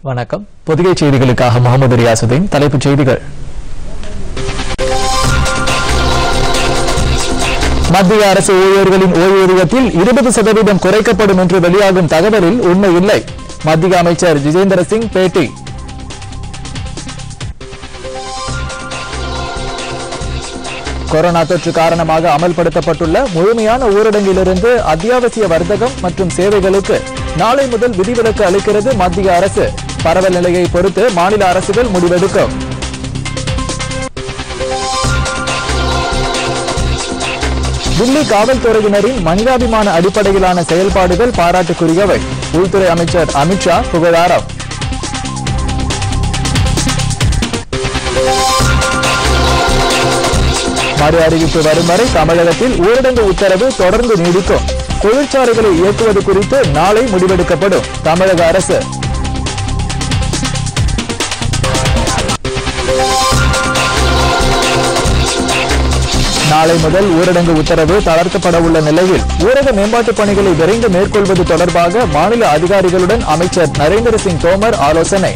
வணக்கம் பொதிகை செய்திகளுக்காக முகமது ரியாசுதீன் தலைப்புச் செய்திகள் மத்திய அரசு ஊழியர்களின் ஓய்வூதியத்தில் இருபது சதவீதம் குறைக்கப்படும் என்று வெளியாகும் தகவலில் உண்மை இல்லை மத்திய அமைச்சர் ஜிதேந்திர சிங் பேட்டி கொரோனா தொற்று காரணமாக அமல்படுத்தப்பட்டுள்ள முழுமையான ஊரடங்கிலிருந்து அத்தியாவசிய வர்த்தகம் மற்றும் சேவைகளுக்கு நாளை முதல் விதிவிலக்கு அளிக்கிறது மத்திய அரசு பரவல் நிலையை பொறுத்து மாநில அரசுகள் முடிவெடுக்கும் தில்லி காவல்துறையினரின் மனிதாபிமான அடிப்படையிலான செயல்பாடுகள் பாராட்டுக்குரியவை உள்துறை அமைச்சர் அமித்ஷா புகழாரம் மறு அறிவிப்பு வரும் வரை தமிழகத்தில் ஊரடங்கு உத்தரவு தொடர்ந்து நீடிக்கும் தொழிற்சாலைகளை இயக்குவது குறித்து நாளை முடிவெடுக்கப்படும் தமிழக அரசு நாளை முதல் ஊரடங்கு உத்தரவு தளர்த்தப்பட உள்ள நிலையில் ஊரக மேம்பாட்டுப் பணிகளை விரைந்து மேற்கொள்வது தொடர்பாக மாநில அதிகாரிகளுடன் அமைச்சர் நரேந்திர சிங் தோமர் ஆலோசனை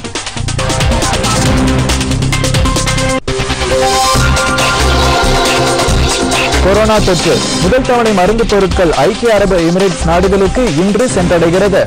கொரோனா தொற்று முதல் தவணை மருந்து பொருட்கள் ஐக்கிய அரபு எமிரேட்ஸ் நாடுகளுக்கு இன்று சென்றடைகிறது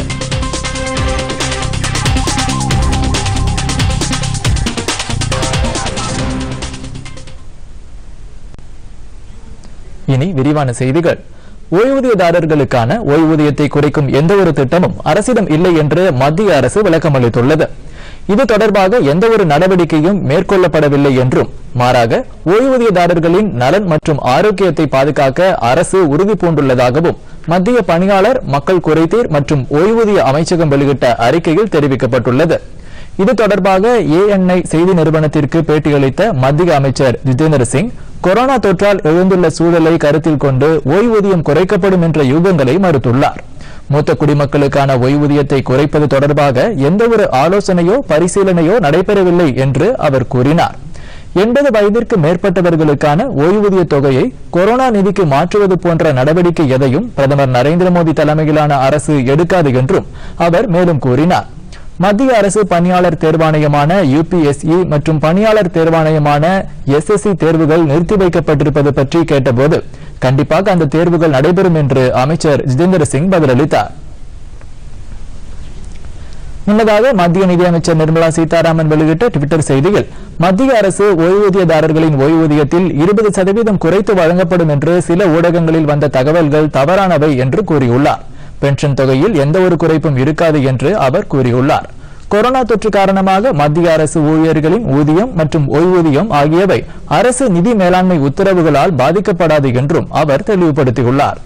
இனி விரிவான செய்திகள் ஓய்வூதியதாரர்களுக்கான ஓய்வூதியத்தை குறைக்கும் எந்த ஒரு திட்டமும் அரசிடம் இல்லை என்று மத்திய அரசு விளக்கம் அளித்துள்ளது இது தொடர்பாக எந்த ஒரு நடவடிக்கையும் மேற்கொள்ளப்படவில்லை என்றும் மாறாக ஓய்வூதியதாரர்களின் நலன் மற்றும் ஆரோக்கியத்தை பாதுகாக்க அரசு உறுதி பூண்டுள்ளதாகவும் மத்திய பணியாளர் மக்கள் குறைதீர் மற்றும் ஓய்வூதிய அமைச்சகம் வெளியிட்ட அறிக்கையில் தெரிவிக்கப்பட்டுள்ளது இது தொடர்பாக ஏஎன்ஐ செய்தி நிறுவனத்திற்கு பேட்டியளித்த மத்திய அமைச்சர் ஜிதேந்திர சிங் கொரோனா தொற்றால் எழுந்துள்ள சூழலை கருத்தில் கொண்டு ஓய்வூதியம் குறைக்கப்படும் என்ற யூகங்களை மறுத்துள்ளார் மூத்த குடிமக்களுக்கான ஓய்வூதியத்தை குறைப்பது தொடர்பாக எந்தவொரு ஆலோசனையோ பரிசீலனையோ நடைபெறவில்லை என்று அவர் கூறினார் எண்பது வயதிற்கு மேற்பட்டவர்களுக்கான ஓய்வூதிய தொகையை கொரோனா நிதிக்கு மாற்றுவது போன்ற நடவடிக்கை எதையும் பிரதமர் நரேந்திர மோடி தலைமையிலான அரசு எடுக்காது என்றும் அவர் மேலும் கூறினார் மத்திய அரசு பணியாளர் தேர்வாணையமான யுபிஎஸ்இ மற்றும் பணியாளர் தேர்வாணையமான எஸ்எஸ்சி தேர்வுகள் நிறுத்தி வைக்கப்பட்டிருப்பது பற்றி கேட்டபோது கண்டிப்பாக அந்த தேர்வுகள் நடைபெறும் என்று அமைச்சர் ஜிதேந்திர சிங் பதிலளித்தார் முன்னதாக மத்திய நிதியமைச்சர் நிர்மலா சீதாராமன் வெளியிட்ட டுவிட்டர் செய்தியில் மத்திய அரசு ஓய்வூதியதாரர்களின் ஓய்வூதியத்தில் இருபது சதவீதம் குறைத்து வழங்கப்படும் என்று சில ஊடகங்களில் வந்த தகவல்கள் தவறானவை என்று கூறியுள்ளார் பென்ஷன் தொகையில் எந்த ஒரு குறைப்பும் இருக்காது என்று அவர் கூறியுள்ளார் கொரோனா தொற்று காரணமாக மத்திய அரசு ஊழியர்களின் ஊதியம் மற்றும் ஓய்வூதியம் ஆகியவை அரசு நிதி மேலாண்மை உத்தரவுகளால் பாதிக்கப்படாது என்றும் அவர் தெளிவுபடுத்தியுள்ளார்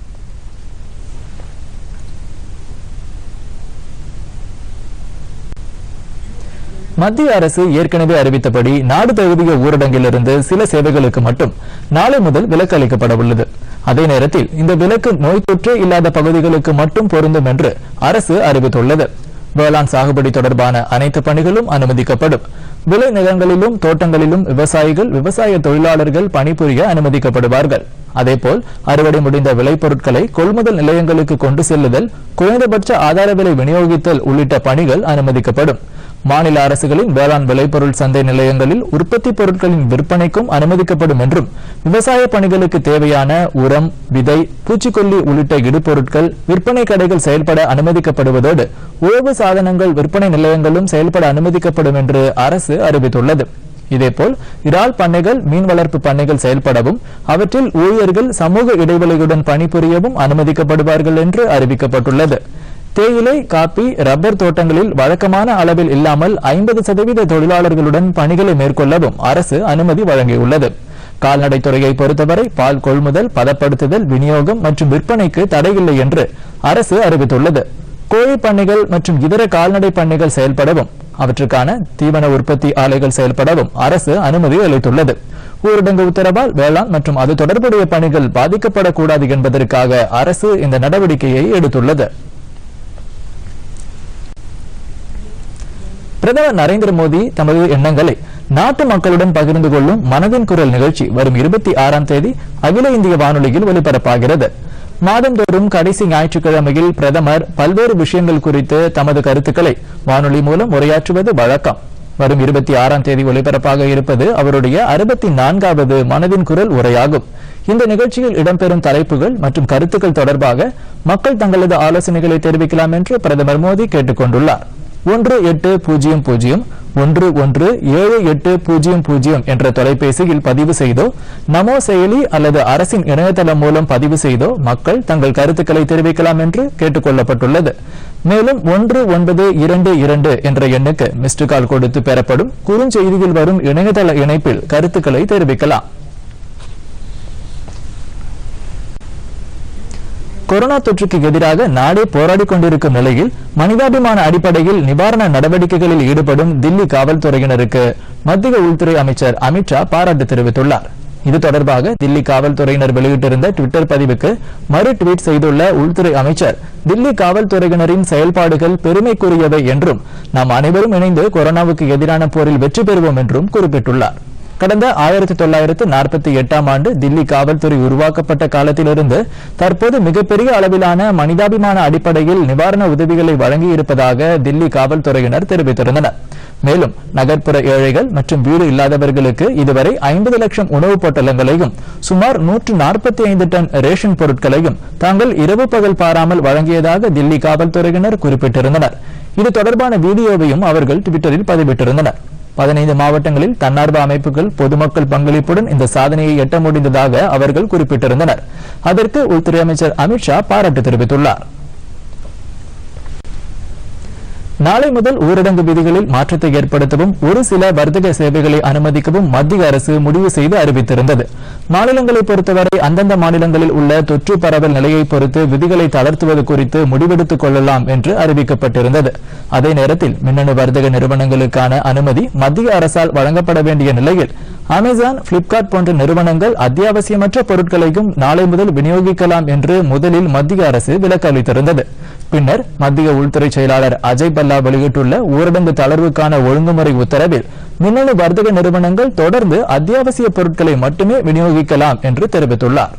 மத்திய அரசு ஏற்கனவே அறிவித்தபடி நாடு தழுவிய ஊரடங்கிலிருந்து சில சேவைகளுக்கு மட்டும் நாளை முதல் விலக்கு அளிக்கப்பட உள்ளது அதே நேரத்தில் இந்த விலக்கு நோய் தொற்றே இல்லாத பகுதிகளுக்கு மட்டும் பொருந்தும் என்று அரசு அறிவித்துள்ளது வேளாண் சாகுபடி தொடர்பான அனைத்து பணிகளும் அனுமதிக்கப்படும் விளை நிலங்களிலும் தோட்டங்களிலும் விவசாயிகள் விவசாய தொழிலாளர்கள் பணிபுரிய அனுமதிக்கப்படுவார்கள் அதேபோல் அறுவடை முடிந்த விளைபொருட்களை கொள்முதல் நிலையங்களுக்கு கொண்டு செல்லுதல் குறைந்தபட்ச ஆதார விலை விநியோகித்தல் உள்ளிட்ட பணிகள் அனுமதிக்கப்படும் மாநில அரசுகளின் வேளாண் விளைபொருள் சந்தை நிலையங்களில் உற்பத்தி பொருட்களின் விற்பனைக்கும் அனுமதிக்கப்படும் என்றும் விவசாய பணிகளுக்கு தேவையான உரம் விதை பூச்சிக்கொல்லி உள்ளிட்ட இடுபொருட்கள் விற்பனை கடைகள் செயல்பட அனுமதிக்கப்படுவதோடு உழவு சாதனங்கள் விற்பனை நிலையங்களும் செயல்பட அனுமதிக்கப்படும் என்று அரசு அறிவித்துள்ளது இதேபோல் இறால் பண்ணைகள் மீன் வளர்ப்பு பண்ணைகள் செயல்படவும் அவற்றில் ஊழியர்கள் சமூக இடைவெளியுடன் பணிபுரியவும் அனுமதிக்கப்படுவார்கள் என்று அறிவிக்கப்பட்டுள்ளது தேயிலை காப்பி ரப்பர் தோட்டங்களில் வழக்கமான அளவில் இல்லாமல் ஐம்பது சதவீத தொழிலாளர்களுடன் பணிகளை மேற்கொள்ளவும் அரசு அனுமதி வழங்கியுள்ளது கால்நடை துறையை பொறுத்தவரை பால் கொள்முதல் பதப்படுத்துதல் விநியோகம் மற்றும் விற்பனைக்கு தடையில்லை என்று அரசு அறிவித்துள்ளது கோழி பண்ணைகள் மற்றும் இதர கால்நடை பண்ணைகள் செயல்படவும் அவற்றுக்கான தீவன உற்பத்தி ஆலைகள் செயல்படவும் அரசு அனுமதி அளித்துள்ளது ஊரடங்கு உத்தரவால் வேளாண் மற்றும் அது தொடர்புடைய பணிகள் பாதிக்கப்படக்கூடாது என்பதற்காக அரசு இந்த நடவடிக்கையை எடுத்துள்ளது பிரதமர் நரேந்திர மோடி தமது எண்ணங்களை நாட்டு மக்களுடன் பகிர்ந்து கொள்ளும் மனதின் குரல் நிகழ்ச்சி வரும் இருபத்தி ஆறாம் தேதி அகில இந்திய வானொலியில் ஒலிபரப்பாகிறது மாதந்தோறும் கடைசி ஞாயிற்றுக்கிழமையில் பிரதமர் பல்வேறு விஷயங்கள் குறித்து தமது கருத்துக்களை வானொலி மூலம் உரையாற்றுவது வழக்கம் வரும் இருபத்தி ஆறாம் தேதி ஒலிபரப்பாக இருப்பது அவருடைய அறுபத்தி நான்காவது மனதின் குரல் உரையாகும் இந்த நிகழ்ச்சியில் இடம்பெறும் தலைப்புகள் மற்றும் கருத்துக்கள் தொடர்பாக மக்கள் தங்களது ஆலோசனைகளை தெரிவிக்கலாம் என்று பிரதமர் மோடி கேட்டுக் கொண்டுள்ளார் ஒன்று எட்டு பூஜ்ஜியம் பூஜ்ஜியம் ஒன்று ஒன்று ஏழு எட்டு பூஜ்ஜியம் பூஜ்ஜியம் என்ற தொலைபேசியில் பதிவு செய்தோ நமோ செயலி அல்லது அரசின் இணையதளம் மூலம் பதிவு செய்தோ மக்கள் தங்கள் கருத்துக்களை தெரிவிக்கலாம் என்று கேட்டுக் கொள்ளப்பட்டுள்ளது மேலும் ஒன்று ஒன்பது இரண்டு இரண்டு என்ற எண்ணுக்கு மிஸ்டு கால் கொடுத்து பெறப்படும் குறுஞ்செய்தியில் வரும் இணையதள இணைப்பில் கருத்துக்களை தெரிவிக்கலாம் கொரோனா தொற்றுக்கு எதிராக நாடே போராடிக் கொண்டிருக்கும் நிலையில் மனிதாபிமான அடிப்படையில் நிவாரண நடவடிக்கைகளில் ஈடுபடும் தில்லி காவல்துறையினருக்கு மத்திய உள்துறை அமைச்சர் அமித்ஷா பாராட்டு தெரிவித்துள்ளார் இது தொடர்பாக தில்லி காவல்துறையினர் வெளியிட்டிருந்த ட்விட்டர் பதிவுக்கு மறு ட்வீட் செய்துள்ள உள்துறை அமைச்சர் தில்லி காவல்துறையினரின் செயல்பாடுகள் பெருமைக்குரியவை என்றும் நாம் அனைவரும் இணைந்து கொரோனாவுக்கு எதிரான போரில் வெற்றி பெறுவோம் என்றும் குறிப்பிட்டுள்ளார் கடந்த ஆயிரத்தி தொள்ளாயிரத்து நாற்பத்தி எட்டாம் ஆண்டு தில்லி காவல்துறை உருவாக்கப்பட்ட காலத்திலிருந்து தற்போது மிகப்பெரிய அளவிலான மனிதாபிமான அடிப்படையில் நிவாரண உதவிகளை வழங்கியிருப்பதாக தில்லி காவல்துறையினர் தெரிவித்திருந்தனர் மேலும் நகர்ப்புற ஏழைகள் மற்றும் வீடு இல்லாதவர்களுக்கு இதுவரை ஐம்பது லட்சம் உணவுப் பொட்டலங்களையும் சுமார் நூற்று நாற்பத்தி ஐந்து டன் ரேஷன் பொருட்களையும் தாங்கள் இரவு பகல் பாராமல் வழங்கியதாக தில்லி காவல்துறையினர் குறிப்பிட்டிருந்தனர் இது தொடர்பான வீடியோவையும் அவர்கள் ட்விட்டரில் பதிவிட்டிருந்தனர் பதினைந்து மாவட்டங்களில் தன்னார்வ அமைப்புகள் பொதுமக்கள் பங்களிப்புடன் இந்த சாதனையை எட்ட முடிந்ததாக அவர்கள் குறிப்பிட்டிருந்தனர் அதற்கு உள்துறை அமைச்சர் அமித்ஷா பாராட்டு தெரிவித்துள்ளார் நாளை முதல் ஊரடங்கு விதிகளில் மாற்றத்தை ஏற்படுத்தவும் ஒரு சில வர்த்தக சேவைகளை அனுமதிக்கவும் மத்திய அரசு முடிவு செய்து அறிவித்திருந்தது மாநிலங்களை பொறுத்தவரை அந்தந்த மாநிலங்களில் உள்ள தொற்று பரவல் நிலையை பொறுத்து விதிகளை தளர்த்துவது குறித்து முடிவெடுத்துக் கொள்ளலாம் என்று அறிவிக்கப்பட்டிருந்தது அதே நேரத்தில் மின்னணு வர்த்தக நிறுவனங்களுக்கான அனுமதி மத்திய அரசால் வழங்கப்பட வேண்டிய நிலையில் அமேசான் பிளிப்கார்ட் போன்ற நிறுவனங்கள் அத்தியாவசியமற்ற பொருட்களையும் நாளை முதல் விநியோகிக்கலாம் என்று முதலில் மத்திய அரசு விலக்கு அளித்திருந்தது பின்னர் மத்திய உள்துறை செயலாளர் அஜய் பல்லா வெளியிட்டுள்ள ஊரடங்கு தளர்வுக்கான ஒழுங்குமுறை உத்தரவில் மின்னணு வர்த்தக நிறுவனங்கள் தொடர்ந்து அத்தியாவசிய பொருட்களை மட்டுமே விநியோகிக்கலாம் என்று தெரிவித்துள்ளார்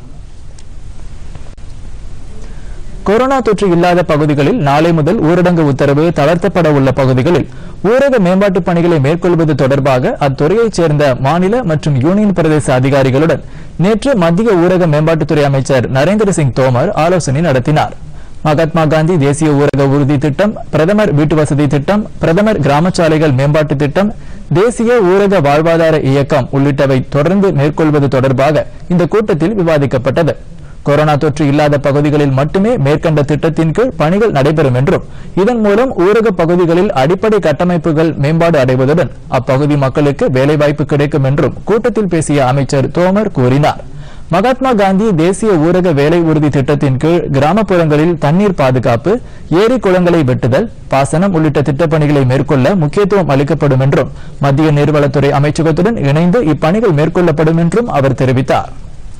கொரோனா தொற்று இல்லாத பகுதிகளில் நாளை முதல் ஊரடங்கு உத்தரவு தளர்த்தப்பட உள்ள பகுதிகளில் ஊரக மேம்பாட்டுப் பணிகளை மேற்கொள்வது தொடர்பாக அத்துறையைச் சேர்ந்த மாநில மற்றும் யூனியன் பிரதேச அதிகாரிகளுடன் நேற்று மத்திய ஊரக மேம்பாட்டுத்துறை அமைச்சர் நரேந்திர சிங் தோமர் ஆலோசனை நடத்தினார் மகாத்மா காந்தி தேசிய ஊரக உறுதி திட்டம் பிரதமர் வீட்டு வசதி திட்டம் பிரதமர் கிராம சாலைகள் மேம்பாட்டு திட்டம் தேசிய ஊரக வாழ்வாதார இயக்கம் உள்ளிட்டவை தொடர்ந்து மேற்கொள்வது தொடர்பாக இந்த கூட்டத்தில் விவாதிக்கப்பட்டது கொரோனா தொற்று இல்லாத பகுதிகளில் மட்டுமே மேற்கண்ட திட்டத்தின் கீழ் பணிகள் நடைபெறும் என்றும் இதன் மூலம் ஊரக பகுதிகளில் அடிப்படை கட்டமைப்புகள் மேம்பாடு அடைவதுடன் அப்பகுதி மக்களுக்கு வேலைவாய்ப்பு கிடைக்கும் என்றும் கூட்டத்தில் பேசிய அமைச்சர் தோமர் கூறினார் மகாத்மா காந்தி தேசிய ஊரக வேலை உறுதி திட்டத்தின் கீழ் கிராமப்புறங்களில் தண்ணீர் பாதுகாப்பு ஏரி குளங்களை வெட்டுதல் பாசனம் உள்ளிட்ட திட்டப்பணிகளை மேற்கொள்ள முக்கியத்துவம் அளிக்கப்படும் என்றும் மத்திய நீர்வளத்துறை அமைச்சகத்துடன் இணைந்து இப்பணிகள் மேற்கொள்ளப்படும் என்றும் அவர் தெரிவித்தார்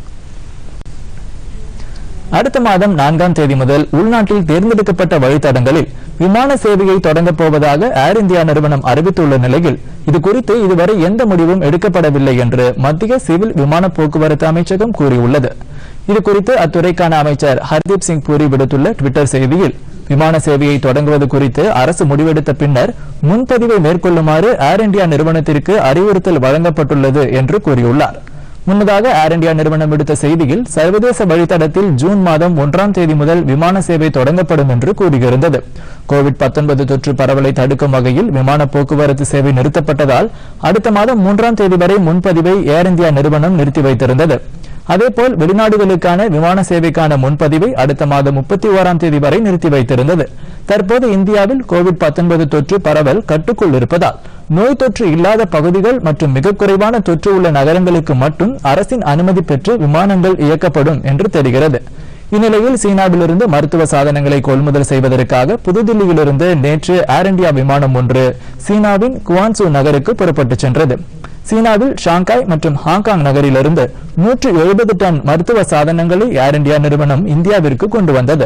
அடுத்த மாதம் நான்காம் தேதி முதல் உள்நாட்டில் தேர்ந்தெடுக்கப்பட்ட வழித்தடங்களில் விமான சேவையை தொடங்கப் போவதாக ஏர் இந்தியா நிறுவனம் அறிவித்துள்ள நிலையில் இது குறித்து இதுவரை எந்த முடிவும் எடுக்கப்படவில்லை என்று மத்திய சிவில் விமான போக்குவரத்து அமைச்சகம் கூறியுள்ளது இது குறித்து அத்துறைக்கான அமைச்சர் ஹர்தீப் சிங் பூரி விடுத்துள்ள டுவிட்டர் செய்தியில் விமான சேவையை தொடங்குவது குறித்து அரசு முடிவெடுத்த பின்னர் முன்பதிவை மேற்கொள்ளுமாறு ஏர் இந்தியா நிறுவனத்திற்கு அறிவுறுத்தல் வழங்கப்பட்டுள்ளது என்று கூறியுள்ளார் முன்னதாக ஏர் இந்தியா நிறுவனம் விடுத்த செய்தியில் சர்வதேச வழித்தடத்தில் ஜூன் மாதம் ஒன்றாம் தேதி முதல் விமான சேவை தொடங்கப்படும் என்று கூறியிருந்தது கோவிட் 19 தொற்று பரவலை தடுக்கும் வகையில் விமான போக்குவரத்து சேவை நிறுத்தப்பட்டதால் அடுத்த மாதம் மூன்றாம் தேதி வரை முன்பதிவை ஏர் இந்தியா நிறுவனம் நிறுத்தி வைத்திருந்தது அதேபோல் வெளிநாடுகளுக்கான விமான சேவைக்கான முன்பதிவை அடுத்த மாதம் முப்பத்தி ஓராம் தேதி வரை நிறுத்தி வைத்திருந்தது தற்போது இந்தியாவில் கோவிட் 19 தொற்று பரவல் கட்டுக்குள் இருப்பதால் நோய் தொற்று இல்லாத பகுதிகள் மற்றும் மிக குறைவான தொற்று உள்ள நகரங்களுக்கு மட்டும் அரசின் அனுமதி பெற்று விமானங்கள் இயக்கப்படும் என்று தெரிகிறது இந்நிலையில் சீனாவிலிருந்து மருத்துவ சாதனங்களை கொள்முதல் செய்வதற்காக புதுதில்லியிலிருந்து நேற்று ஏர் இந்தியா விமானம் ஒன்று சீனாவின் குவான்சு நகருக்கு புறப்பட்டுச் சென்றது சீனாவில் ஷாங்காய் மற்றும் ஹாங்காங் நகரிலிருந்து நூற்று எழுபது டன் மருத்துவ சாதனங்களை ஏர் இந்தியா நிறுவனம் இந்தியாவிற்கு கொண்டு வந்தது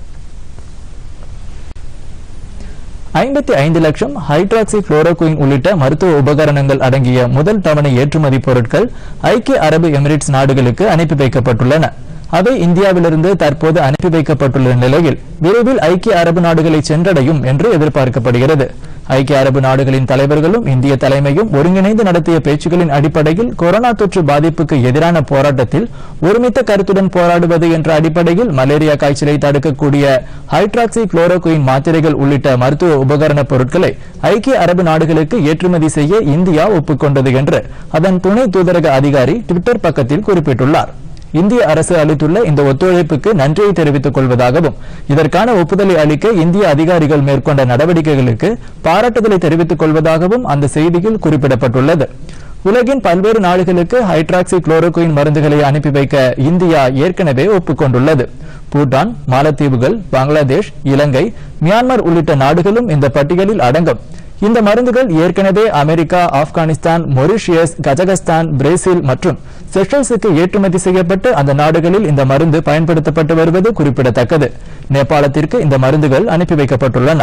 ஐம்பத்தி ஐந்து லட்சம் ஹைட்ராக்சி புளோரோகுயின் உள்ளிட்ட மருத்துவ உபகரணங்கள் அடங்கிய முதல் தவணை ஏற்றுமதி பொருட்கள் ஐக்கிய அரபு எமிரேட்ஸ் நாடுகளுக்கு அனுப்பி வைக்கப்பட்டுள்ளன அவை இந்தியாவிலிருந்து தற்போது அனுப்பி வைக்கப்பட்டுள்ள நிலையில் விரைவில் ஐக்கிய அரபு நாடுகளை சென்றடையும் என்று எதிர்பார்க்கப்படுகிறது ஐக்கிய அரபு நாடுகளின் தலைவர்களும் இந்திய தலைமையும் ஒருங்கிணைந்து நடத்திய பேச்சுகளின் அடிப்படையில் கொரோனா தொற்று பாதிப்புக்கு எதிரான போராட்டத்தில் ஒருமித்த கருத்துடன் போராடுவது என்ற அடிப்படையில் மலேரியா காய்ச்சலை தடுக்கக்கூடிய ஹைட்ராக்சி குளோரோகுயின் மாத்திரைகள் உள்ளிட்ட மருத்துவ உபகரண பொருட்களை ஐக்கிய அரபு நாடுகளுக்கு ஏற்றுமதி செய்ய இந்தியா ஒப்புக்கொண்டது என்று அதன் துணை தூதரக அதிகாரி ட்விட்டர் பக்கத்தில் குறிப்பிட்டுள்ளார் இந்திய அரசு அளித்துள்ள இந்த ஒத்துழைப்புக்கு நன்றியை தெரிவித்துக் கொள்வதாகவும் இதற்கான ஒப்புதலை அளிக்க இந்திய அதிகாரிகள் மேற்கொண்ட நடவடிக்கைகளுக்கு பாராட்டுதலை தெரிவித்துக் கொள்வதாகவும் அந்த செய்தியில் குறிப்பிடப்பட்டுள்ளது உலகின் பல்வேறு நாடுகளுக்கு ஹைட்ராக்சி குளோரோகுயின் மருந்துகளை அனுப்பி வைக்க இந்தியா ஏற்கனவே ஒப்புக்கொண்டுள்ளது பூட்டான் மாலத்தீவுகள் பங்களாதேஷ் இலங்கை மியான்மர் உள்ளிட்ட நாடுகளும் இந்த பட்டியலில் அடங்கும் இந்த மருந்துகள் ஏற்கனவே America Afghanistan Mauritius Kazakhstan Brazil மற்றும் செஷல்ஸுக்கு ஏற்றுமதி செய்யப்பட்டு அந்த நாடுகளில் இந்த மருந்து பயன்படுத்தப்பட்டு வருவது குறிப்பிடத்தக்கது நேபாளத்திற்கு இந்த மருந்துகள் அனுப்பி வைக்கப்பட்டுள்ளன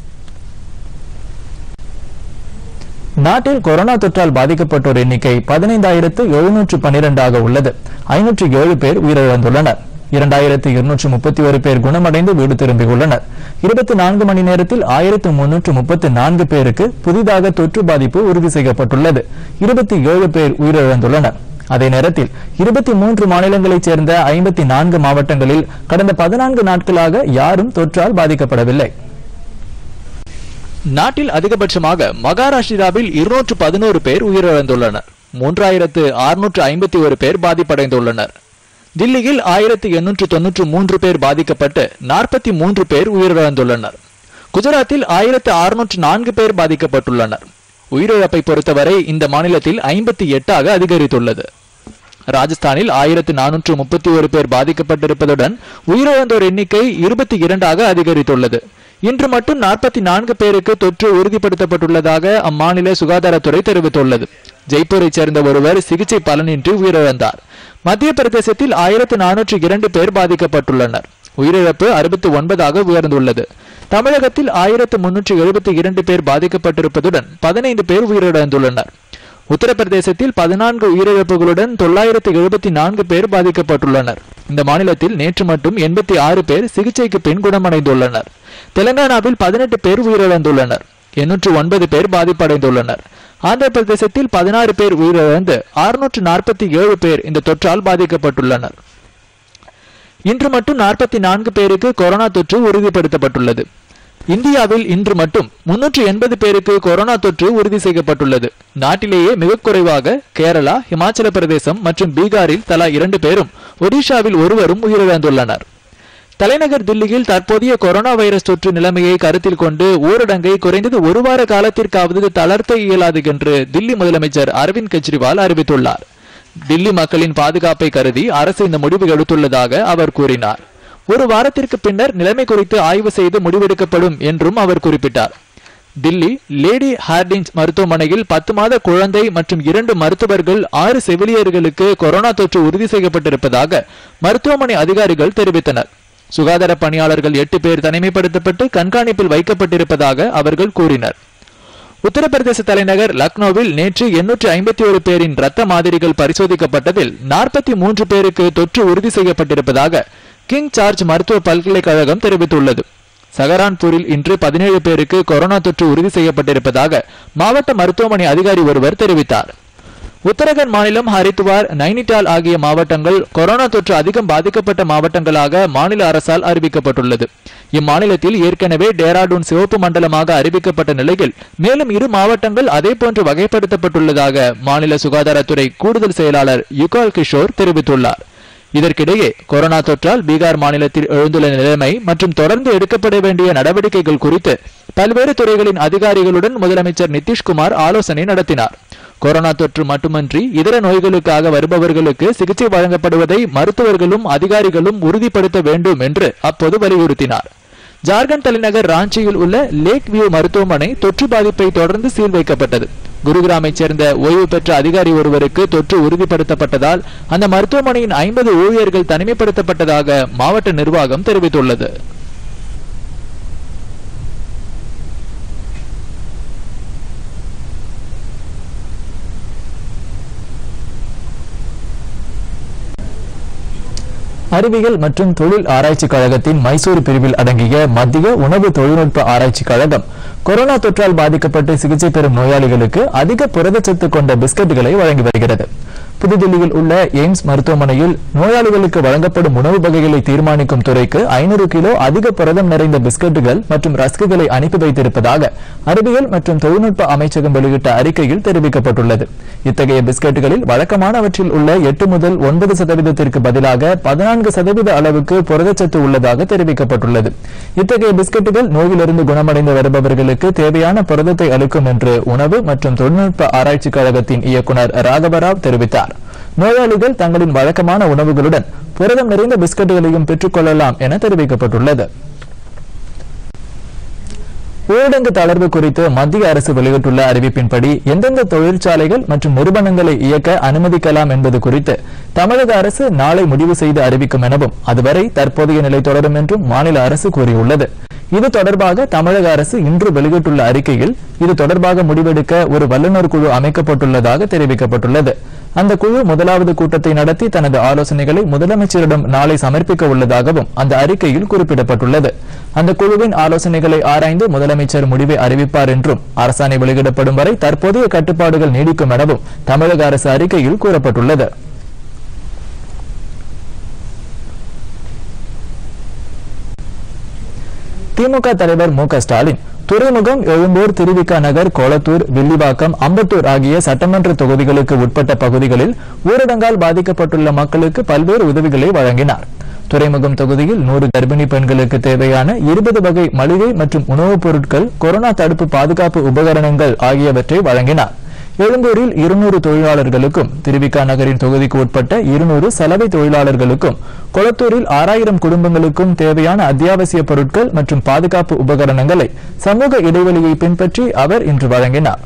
நாட்டில் கொரோனா தொற்றால் பாதிக்கப்பட்டோர் எண்ணிக்கை பதினைந்தாயிரத்து எழுநூற்று பன்னிரண்டாக உள்ளது ஐநூற்று ஏழு பேர் உயிரிழந்துள்ளனர் இரண்டாயிரத்து இருநூற்று முப்பத்தி ஒரு பேர் குணமடைந்து வீடு திரும்பியுள்ளனர் இருபத்தி நான்கு மணி நேரத்தில் ஆயிரத்து முன்னூற்று முப்பத்தி நான்கு பேருக்கு புதிதாக தொற்று பாதிப்பு உறுதி செய்யப்பட்டுள்ளது இருபத்தி ஏழு பேர் உயிரிழந்துள்ளனர் அதே நேரத்தில் இருபத்தி மூன்று மாநிலங்களைச் சேர்ந்த ஐம்பத்தி நான்கு மாவட்டங்களில் கடந்த பதினான்கு நாட்களாக யாரும் தொற்றால் பாதிக்கப்படவில்லை நாட்டில் அதிகபட்சமாக மகாராஷ்டிராவில் இருநூற்று பதினோரு பேர் உயிரிழந்துள்ளனர் மூன்றாயிரத்து அறுநூற்று ஐம்பத்தி ஒரு பேர் பாதிப்படைந்துள்ளனர் தில்லியில் ஆயிரத்து எண்ணூற்று தொன்னூற்று மூன்று பேர் பாதிக்கப்பட்டு நாற்பத்தி மூன்று பேர் உயிரிழந்துள்ளனர் குஜராத்தில் ஆயிரத்து அறுநூற்று நான்கு பேர் பாதிக்கப்பட்டுள்ளனர் உயிரிழப்பை பொறுத்தவரை இந்த மாநிலத்தில் ஐம்பத்தி எட்டாக அதிகரித்துள்ளது ராஜஸ்தானில் ஆயிரத்து நானூற்று முப்பத்தி ஒரு பேர் பாதிக்கப்பட்டிருப்பதுடன் உயிரிழந்தோர் எண்ணிக்கை இருபத்தி இரண்டாக அதிகரித்துள்ளது இன்று மட்டும் நாற்பத்தி நான்கு பேருக்கு தொற்று உறுதிப்படுத்தப்பட்டுள்ளதாக அம்மாநில சுகாதாரத்துறை தெரிவித்துள்ளது ஜெய்ப்பூரைச் சேர்ந்த ஒருவர் சிகிச்சை பலனின்றி உயிரிழந்தார் மத்திய பிரதேசத்தில் ஆயிரத்து நானூற்று இரண்டு பேர் பாதிக்கப்பட்டுள்ளனர் உயிரிழப்பு அறுபத்தி ஒன்பதாக உயர்ந்துள்ளது தமிழகத்தில் ஆயிரத்து முன்னூற்று எழுபத்தி இரண்டு பேர் பாதிக்கப்பட்டிருப்பதுடன் பதினைந்து பேர் உயிரிழந்துள்ளனர் உத்தரப்பிரதேசத்தில் பதினான்கு உயிரிழப்புகளுடன் தொள்ளாயிரத்து எழுபத்தி நான்கு பேர் பாதிக்கப்பட்டுள்ளனர் இந்த மாநிலத்தில் நேற்று மட்டும் எண்பத்தி ஆறு பேர் சிகிச்சைக்கு பின் குணமடைந்துள்ளனர் தெலங்கானாவில் பதினெட்டு பேர் உயிரிழந்துள்ளனர் எண்ணூற்று ஒன்பது பேர் பாதிப்படைந்துள்ளனர் ஆந்திர பிரதேசத்தில் பதினாறு பேர் உயிரிழந்து அறுநூற்று நாற்பத்தி ஏழு பேர் இந்த தொற்றால் பாதிக்கப்பட்டுள்ளனர் இன்று மட்டும் நாற்பத்தி நான்கு பேருக்கு கொரோனா தொற்று உறுதிப்படுத்தப்பட்டுள்ளது இந்தியாவில் இன்று மட்டும் முன்னூற்று எண்பது பேருக்கு கொரோனா தொற்று உறுதி செய்யப்பட்டுள்ளது நாட்டிலேயே மிக குறைவாக கேரளா இமாச்சல பிரதேசம் மற்றும் பீகாரில் தலா இரண்டு பேரும் ஒடிஷாவில் ஒருவரும் உயிரிழந்துள்ளனர் தலைநகர் தில்லியில் தற்போதைய கொரோனா வைரஸ் தொற்று நிலைமையை கருத்தில் கொண்டு ஊரடங்கை குறைந்தது ஒரு வார காலத்திற்காவது தளர்த்த இயலாது என்று தில்லி முதலமைச்சர் அரவிந்த் கெஜ்ரிவால் அறிவித்துள்ளார் தில்லி மக்களின் பாதுகாப்பை கருதி அரசு இந்த முடிவு எடுத்துள்ளதாக அவர் கூறினார் ஒரு வாரத்திற்கு பின்னர் நிலைமை குறித்து ஆய்வு செய்து முடிவெடுக்கப்படும் என்றும் அவர் குறிப்பிட்டார் தில்லி லேடி ஹார்டின்ஸ் மருத்துவமனையில் பத்து மாத குழந்தை மற்றும் இரண்டு மருத்துவர்கள் ஆறு செவிலியர்களுக்கு கொரோனா தொற்று உறுதி செய்யப்பட்டிருப்பதாக மருத்துவமனை அதிகாரிகள் தெரிவித்தனர் சுகாதார பணியாளர்கள் எட்டு பேர் தனிமைப்படுத்தப்பட்டு கண்காணிப்பில் வைக்கப்பட்டிருப்பதாக அவர்கள் கூறினர் உத்தரப்பிரதேச தலைநகர் லக்னோவில் நேற்று எண்ணூற்று ஐம்பத்தி ஒரு பேரின் ரத்த மாதிரிகள் பரிசோதிக்கப்பட்டதில் நாற்பத்தி மூன்று பேருக்கு தொற்று உறுதி செய்யப்பட்டிருப்பதாக கிங் சார்ஜ் மருத்துவ பல்கலைக்கழகம் தெரிவித்துள்ளது சகரான்பூரில் இன்று பதினேழு பேருக்கு கொரோனா தொற்று உறுதி செய்யப்பட்டிருப்பதாக மாவட்ட மருத்துவமனை அதிகாரி ஒருவர் தெரிவித்தார் உத்தரகண்ட் மாநிலம் ஹரித்துவார் நைனிடால் ஆகிய மாவட்டங்கள் கொரோனா தொற்று அதிகம் பாதிக்கப்பட்ட மாவட்டங்களாக மாநில அரசால் அறிவிக்கப்பட்டுள்ளது இம்மாநிலத்தில் ஏற்கனவே டேராடூன் சிவப்பு மண்டலமாக அறிவிக்கப்பட்ட நிலையில் மேலும் இரு மாவட்டங்கள் அதேபோன்று வகைப்படுத்தப்பட்டுள்ளதாக மாநில சுகாதாரத்துறை கூடுதல் செயலாளர் யுகால் கிஷோர் தெரிவித்துள்ளார் இதற்கிடையே கொரோனா தொற்றால் பீகார் மாநிலத்தில் எழுந்துள்ள நிலைமை மற்றும் தொடர்ந்து எடுக்கப்பட வேண்டிய நடவடிக்கைகள் குறித்து பல்வேறு துறைகளின் அதிகாரிகளுடன் முதலமைச்சர் நிதிஷ்குமார் ஆலோசனை நடத்தினார் கொரோனா தொற்று மட்டுமன்றி இதர நோய்களுக்காக வருபவர்களுக்கு சிகிச்சை வழங்கப்படுவதை மருத்துவர்களும் அதிகாரிகளும் உறுதிப்படுத்த வேண்டும் என்று அப்போது வலியுறுத்தினார் ஜார்க்கண்ட் தலைநகர் ராஞ்சியில் உள்ள லேக் வியூ மருத்துவமனை தொற்று பாதிப்பை தொடர்ந்து சீல் வைக்கப்பட்டது குருகிராமைச் சேர்ந்த ஓய்வு பெற்ற அதிகாரி ஒருவருக்கு தொற்று உறுதிப்படுத்தப்பட்டதால் அந்த மருத்துவமனையின் ஐம்பது ஊழியர்கள் தனிமைப்படுத்தப்பட்டதாக மாவட்ட நிர்வாகம் தெரிவித்துள்ளது அறிவியல் மற்றும் தொழில் ஆராய்ச்சி கழகத்தின் மைசூர் பிரிவில் அடங்கிய மத்திய உணவு தொழில்நுட்ப ஆராய்ச்சி கழகம் கொரோனா தொற்றால் பாதிக்கப்பட்டு சிகிச்சை பெறும் நோயாளிகளுக்கு அதிக புரதச்சத்து கொண்ட பிஸ்கட்டுகளை வழங்கி வருகிறது புதுதில்லியில் உள்ள எய்ம்ஸ் மருத்துவமனையில் நோயாளிகளுக்கு வழங்கப்படும் உணவு வகைகளை தீர்மானிக்கும் துறைக்கு ஐநூறு கிலோ அதிக புரதம் நிறைந்த பிஸ்கட்டுகள் மற்றும் ரஸ்குகளை அனுப்பி வைத்திருப்பதாக அறிவியல் மற்றும் தொழில்நுட்ப அமைச்சகம் வெளியிட்ட அறிக்கையில் தெரிவிக்கப்பட்டுள்ளது இத்தகைய பிஸ்கட்டுகளில் வழக்கமானவற்றில் உள்ள எட்டு முதல் ஒன்பது சதவீதத்திற்கு பதிலாக பதினான்கு சதவீத அளவுக்கு புரதச்சத்து உள்ளதாக தெரிவிக்கப்பட்டுள்ளது இத்தகைய பிஸ்கட்டுகள் நோயிலிருந்து குணமடைந்து வருபவர்களுக்கு தேவையான புரதத்தை அளிக்கும் என்று உணவு மற்றும் தொழில்நுட்ப ஆராய்ச்சி கழகத்தின் இயக்குநர் ராகவராவ் தெரிவித்தார் நோயாளிகள் தங்களின் வழக்கமான உணவுகளுடன் புரதம் நிறைந்த பிஸ்கட்டுகளையும் பெற்றுக் கொள்ளலாம் என தெரிவிக்கப்பட்டுள்ளது ஊரடங்கு தளர்வு குறித்து மத்திய அரசு வெளியிட்டுள்ள அறிவிப்பின்படி எந்தெந்த தொழிற்சாலைகள் மற்றும் நிறுவனங்களை இயக்க அனுமதிக்கலாம் என்பது குறித்து தமிழக அரசு நாளை முடிவு செய்து அறிவிக்கும் எனவும் அதுவரை தற்போதைய நிலை தொடரும் என்றும் மாநில அரசு கூறியுள்ளது இது தொடர்பாக தமிழக அரசு இன்று வெளியிட்டுள்ள அறிக்கையில் இது தொடர்பாக முடிவெடுக்க ஒரு வல்லுநர் குழு அமைக்கப்பட்டுள்ளதாக தெரிவிக்கப்பட்டுள்ளது அந்த குழு முதலாவது கூட்டத்தை நடத்தி தனது ஆலோசனைகளை முதலமைச்சரிடம் நாளை சமர்ப்பிக்க உள்ளதாகவும் அந்த அறிக்கையில் குறிப்பிடப்பட்டுள்ளது அந்த குழுவின் ஆலோசனைகளை ஆராய்ந்து முதலமைச்சர் முடிவை அறிவிப்பார் என்றும் அரசாணை வெளியிடப்படும் வரை தற்போதைய கட்டுப்பாடுகள் நீடிக்கும் எனவும் தமிழக அரசு அறிக்கையில் கூறப்பட்டுள்ளது திமுக தலைவர் மு க ஸ்டாலின் துறைமுகம் எழும்பூர் திருவிக நகர் கொளத்தூர் வில்லிவாக்கம் அம்பத்தூர் ஆகிய சட்டமன்ற தொகுதிகளுக்கு உட்பட்ட பகுதிகளில் ஊரடங்கால் பாதிக்கப்பட்டுள்ள மக்களுக்கு பல்வேறு உதவிகளை வழங்கினார் துறைமுகம் தொகுதியில் நூறு கர்ப்பிணி பெண்களுக்கு தேவையான இருபது வகை மளிகை மற்றும் உணவுப் பொருட்கள் கொரோனா தடுப்பு பாதுகாப்பு உபகரணங்கள் ஆகியவற்றை வழங்கினார் எழும்பூரில் இருநூறு தொழிலாளர்களுக்கும் திருவிக்கா நகரின் தொகுதிக்கு உட்பட்ட இருநூறு சலவை தொழிலாளர்களுக்கும் கொளத்தூரில் ஆறாயிரம் குடும்பங்களுக்கும் தேவையான அத்தியாவசிய பொருட்கள் மற்றும் பாதுகாப்பு உபகரணங்களை சமூக இடைவெளியை பின்பற்றி அவர் இன்று வழங்கினார்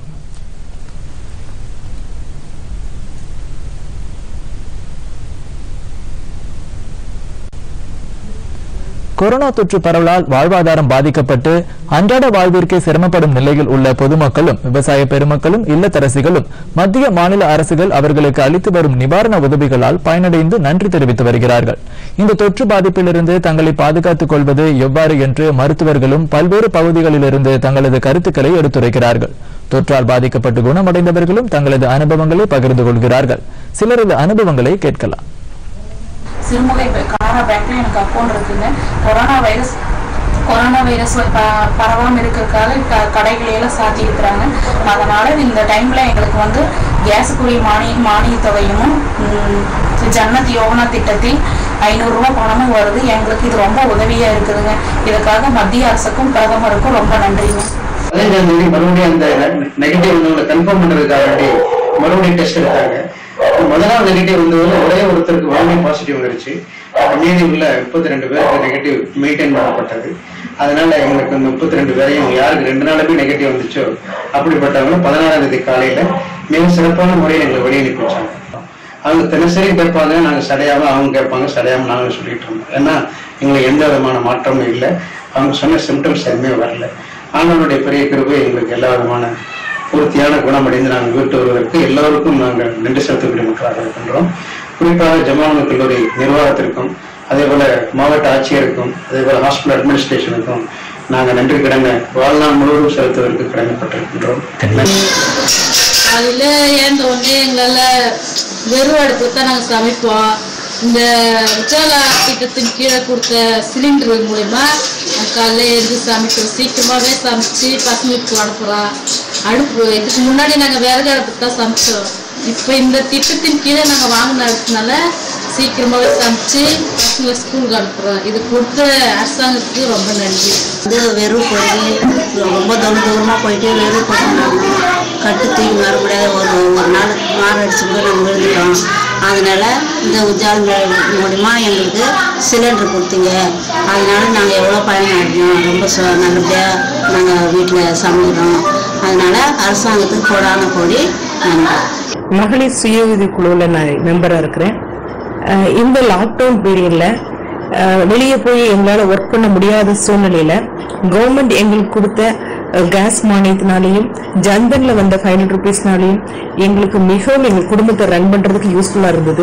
கொரோனா தொற்று பரவலால் வாழ்வாதாரம் பாதிக்கப்பட்டு அன்றாட வாழ்விற்கே சிரமப்படும் நிலையில் உள்ள பொதுமக்களும் விவசாய பெருமக்களும் இல்லத்தரசிகளும் மத்திய மாநில அரசுகள் அவர்களுக்கு அளித்து வரும் நிவாரண உதவிகளால் பயனடைந்து நன்றி தெரிவித்து வருகிறார்கள் இந்த தொற்று பாதிப்பிலிருந்து தங்களை பாதுகாத்துக் கொள்வது எவ்வாறு என்று மருத்துவர்களும் பல்வேறு பகுதிகளிலிருந்து தங்களது கருத்துக்களை எடுத்துரைக்கிறார்கள் தொற்றால் பாதிக்கப்பட்டு குணமடைந்தவர்களும் தங்களது அனுபவங்களை பகிர்ந்து கொள்கிறார்கள் சிலரது அனுபவங்களை கேட்கலாம் சிறுமுகை பே- கனரா பேங்க்ல எனக்கு அக்கௌண்ட் இருக்குங்க கொரோனா வைரஸ் கொரோனா வைரஸ் ப- பரவாம இருக்கிறதுக்காக க- கடைகளை எல்லாம் சாத்தி இருக்கிறாங்க அதனால இந்த டைம்ல எங்களுக்கு வந்து கேஸுக்குரிய மானிய மானிய தொகையும் ம், ஜன்னத் யோகனா திட்டத்தில் ஐநூறுரூவா பணமும் வருது எங்களுக்கு இது ரொம்ப உதவியா இருக்குதுங்க இதுக்காக மத்திய அரசுக்கும் பிரதமருக்கும் ரொம்ப நன்றிங்க பதினஞ்சாம் தேதி மறுபடியும் அந்த நெகட்டிவ் வந்தவங்களை கன்ஃபார்ம் பண்றதுக்காக வேண்டி மறுபடியும் டெஸ்ட் எடுத்தாங்க முதல் நாள் நெகட்டிவ் வந்ததுல ஒரே ஒருத்தருக்கு மறுபடியும் பாசிட்டிவ் வந்துருச்சு அப்ப மீதி உள்ள முப்பத்தி ரெண்டு பேருக்கு நெகட்டிவ் மெயின்டைன் பண்ணப்பட்டது அதனால எங்களுக்கு இந்த முப்பத்தி ரெண்டு பேரையும் யாருக்கு ரெண்டு நாளுமே நெகட்டிவ் வந்துச்சோ அப்படிப்பட்டவங்க பதினாறாம் தேதி காலையில மிக சிறப்பான முறையில் எங்களை வெளியே அனுப்பி வச்சாங்க அவங்க தினசரி கேட்பாங்க நாங்க சடையாம அவங்க கேட்பாங்க சடையாம நாங்க சொல்லிட்டு இருந்தோம் ஏன்னா எங்களுக்கு எந்த விதமான மாற்றமும் இல்லை அவங்க சொன்ன சிம்டம்ஸ் எதுவுமே வரல ஆண்டவனுடைய பெரிய கிருபை எங்களுக்கு எல்லா விதமான பூர்த்தியான குணமடைந்து நாங்கள் வீட்டு வருவதற்கு எல்லோருக்கும் நாங்கள் நன்றி செலுத்தக்கூடிய மக்களாக இருக்கின்றோம் குறிப்பாக ஜமானு கல்லூரி நிர்வாகத்திற்கும் அதே போல மாவட்ட ஆட்சியருக்கும் அதே போல ஹாஸ்பிட்டல் அட்மினிஸ்ட்ரேஷனுக்கும் நாங்கள் நன்றி கடனை வாழ்நாள் முழுவதும் செலுத்துவதற்கு கடமைப்பட்டிருக்கின்றோம் நன்றி அதில் ஏந்த உடனே எங்களால் வெறும் அடுப்பு தான் நாங்கள் சமைப்போம் இந்த உஜாலா திட்டத்தின் கீழே கொடுத்த சிலிண்டர் மூலிமா காலைல எழுந்து சமைக்கிறோம் சீக்கிரமாகவே சமைச்சு பசங்களுக்கு அனுப்புகிறோம் அடுப்பு இதுக்கு முன்னாடி நாங்கள் விறகு அடுப்பு தான் சமைச்சோம் இப்போ இந்த திட்டத்தின் கீழே நாங்கள் வாங்கின அடுப்புனால சீக்கிரமாகவே சமைச்சு பசங்களை ஸ்கூலுக்கு அனுப்புகிறோம் இது கொடுத்த அரசாங்கத்துக்கு ரொம்ப நன்றி வந்து வெறும் போய் ரொம்ப தூரம் தூரமாக போயிட்டு வெறும் போட்டு கட்டு தூக்கி வர முடியாத ஒரு ஒரு நாளுக்கு மாறு அடிச்சு கூட நாங்கள் விழுந்துட்டோம் அதனால இந்த உஜால் மூலிமா எங்களுக்கு சிலிண்டர் கொடுத்தீங்க அதனால நாங்கள் எவ்வளோ பயனடைஞ்சோம் ரொம்ப சு நல்லபடியாக நாங்கள் வீட்டில் சமைக்கிறோம் அதனால அரசாங்கத்துக்கு கோடான கோடி நன்றி மகளிர் சுய உதவி குழுவில் நான் மெம்பராக இருக்கிறேன் அஹ் இந்த லாக்டவுன் பீரியடில் வெளியே போய் எங்களால் ஒர்க் பண்ண முடியாத சூழ்நிலையில் கவர்மெண்ட் எங்களுக்கு கொடுத்த அஹ், கேஸ் மானியத்தினாலையும் ஜன்தனில் வந்த ஃபைவ் ஹண்ட்ரட் ருபீஸ்னாலையும் எங்களுக்கு மிகவும் எங்கள் குடும்பத்தை ரன் பண்ணுறதுக்கு யூஸ்ஃபுல்லாக இருந்தது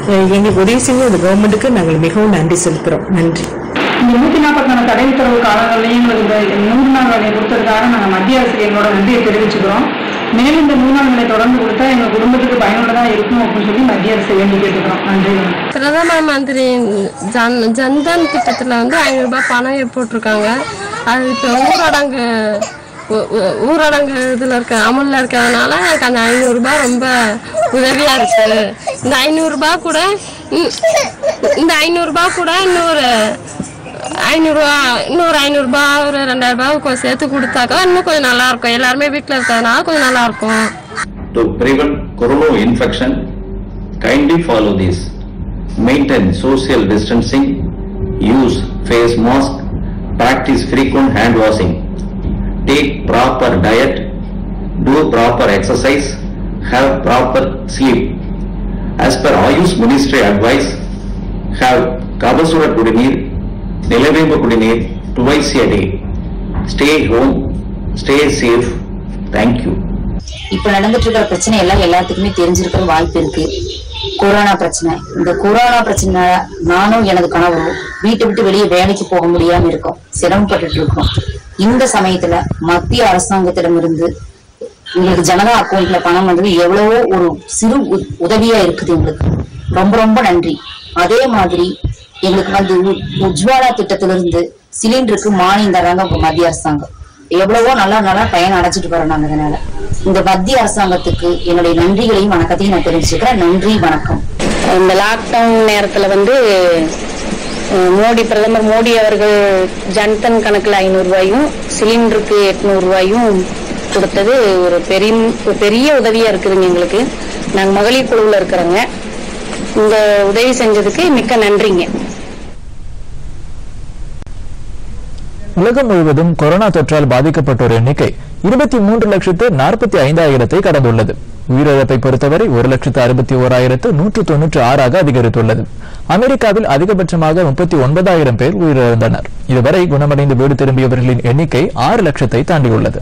அஹ் எங்களுக்கு உதவி செஞ்ச இந்த கவர்மெண்ட்டுக்கு நாங்கள் மிகவும் நன்றி செலுத்துகிறோம் நன்றி இந்த நூத்தி நாற்பத்தாறு தடை உத்தரவு காலங்களையும் எங்களுக்கு இந்த நூறு நாள் வேலையை கொடுத்ததுக்காக நாங்கள் மத்திய அரசுக்கு எங்களோட நன்றியை தெரிவிச்சுக்கிறோம் மேலும் இந்த நூறு நாள் வேலை தொடர்ந்து கொடுத்தா எங்க குடும்பத்துக்கு பயனுள்ளதா இருக்கும் அப்படின்னு சொல்லி மத்திய அரசு வேண்டி கேட்டுக்கிறோம் நன்றி வணக்கம். பிரதம மந்திரி ஜன் ஜன்தன் திட்டத்தில் வந்து ஐநூறுரூபா பணம் போட்டிருக்காங்க அது இப்போ ஊரடங்கு ஊ- ஊ- ஊரடங்கு இதில் இருக்க அமலில் இருக்கிறதுனால எனக்கு அந்த ஐநூறுரூபா ரொம்ப உதவியாக இருக்குது இந்த ஐநூறுரூபா கூட இ- இந்த ஐநூறுரூபா கூட இன்னொரு ஐநூறுரூவா இன்னொரு ஐநூறுரூபா ஒரு ரெண்டாயிரரூபா கொஞ்சம் சேர்த்து கொடுத்தாக்கா இன்னும் கொஞ்சம் நல்லா இருக்கும் எல்லாருமே வீட்டில் இருக்கிறதுனால கொஞ்சம் நல்லா இருக்கும் To prevent corona infection, kindly follow this. Maintain social distancing, use face mask, practice frequent hand washing, take proper diet, do proper exercise, have proper sleep. As per Ayush Ministry advice, have Kabasura Kudineer, Nilavemba Kudineer twice a day. Stay home, stay safe. Thank you. இப்ப நடந்துட்டு இருக்கிற பிரச்சனை எல்லாம் எல்லாத்துக்குமே தெரிஞ்சிருக்கிற வாய்ப்பு இருக்கு corona பிரச்சனை இந்த கொரோனா பிரச்சனை நானும் எனது கணவரும் வீட்டை விட்டு வெளியே வேலைக்கு போக முடியாம இருக்கோம் சிரமப்பட்டுட்டு இருக்கோம் இந்த சமயத்துல மத்திய அரசாங்கத்திடமிருந்து எங்களுக்கு ஜனதா அக்கௌண்ட்ல பணம் வந்தது எவ்வளவோ ஒரு சிறு உ- உதவியா இருக்குது எங்களுக்கு ரொம்ப ரொம்ப நன்றி அதே மாதிரி எங்களுக்கு வந்து உ- உஜ்வாலா திட்டத்திலிருந்து சிலிண்டருக்கு மானியம் தராங்க உங்க மத்திய அரசாங்கம் எவ்வளவோ நல்லா நல்லா பயன் அடைச்சிட்டு வரோம் நாங்க அதனால இந்த மத்திய அரசாங்கத்துக்கு என்னுடைய நன்றிகளையும் வணக்கத்தையும் நான் தெரிவிச்சுக்கிறேன் நன்றி வணக்கம் இந்த லாக்டவுன் நேரத்தில் வந்து அஹ், மோடி பிரதமர் மோடி அவர்கள் ஜன்தன் கணக்கில் ஐநூறுரூவாயும் சிலிண்டருக்கு எட்நூறுரூவாயும் கொடுத்தது ஒரு பெரிய ஒரு பெரிய உதவியாக இருக்குதுங்க எங்களுக்கு நாங்கள் மகளிர் குழுவில் இருக்கிறோங்க இந்த உதவி செஞ்சதுக்கு மிக்க நன்றிங்க உலகம் முழுவதும் கொரோனா தொற்றால் பாதிக்கப்பட்டோர் எண்ணிக்கை இருபத்தி மூன்று லட்சத்து நாற்பத்தி ஐந்தாயிரத்தை கடந்துள்ளது உயிரிழப்பை பொறுத்தவரை ஒரு லட்சத்து அறுபத்தி ஓராயிரத்து நூற்று தொன்னூற்று ஆறாக அதிகரித்துள்ளது அமெரிக்காவில் அதிகபட்சமாக முப்பத்தி ஒன்பதாயிரம் பேர் உயிரிழந்தனர் இதுவரை குணமடைந்து வீடு திரும்பியவர்களின் எண்ணிக்கை ஆறு லட்சத்தை தாண்டியுள்ளது